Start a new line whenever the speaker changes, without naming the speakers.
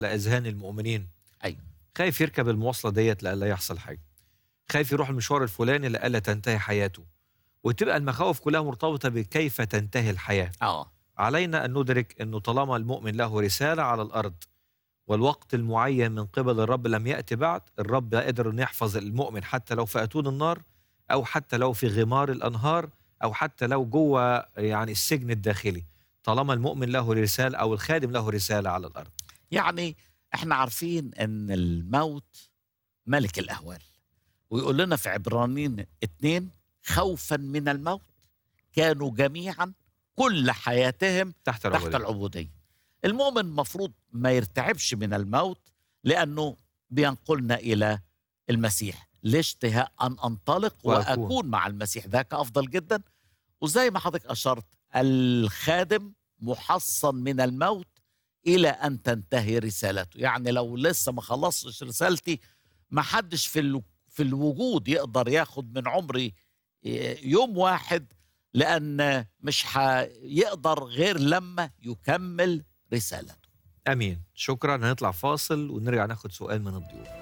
لاذهان المؤمنين
أيوة.
خايف يركب المواصله ديت لألا يحصل حاجه خايف يروح المشوار الفلاني لألا تنتهي حياته وتبقى المخاوف كلها مرتبطه بكيف تنتهي الحياه
اه
علينا ان ندرك انه طالما المؤمن له رساله على الارض والوقت المعين من قبل الرب لم ياتي بعد الرب قادر انه يحفظ المؤمن حتى لو في اتون النار او حتى لو في غمار الانهار او حتى لو جوه يعني السجن الداخلي طالما المؤمن له رساله او الخادم له رساله على الارض
يعني احنا عارفين ان الموت ملك الاهوال ويقول لنا في عبرانيين اتنين خوفا من الموت كانوا جميعا كل حياتهم
تحت
تحت
العبوديه
العبوديه المؤمن مفروض ما يرتعبش من الموت لانه بينقلنا الى المسيح لاشتهاء ان انطلق
وأكون.
واكون مع المسيح ذاك افضل جدا وزي ما حضرتك اشرت الخادم محصن من الموت الى ان تنتهي رسالته يعني لو لسه ما خلصتش رسالتي ما حدش في ال- في الوجود يقدر ياخد من عمري يوم واحد لان مش هيقدر غير لما يكمل رسالته
امين شكرا هنطلع فاصل ونرجع ناخد سؤال من الضيوف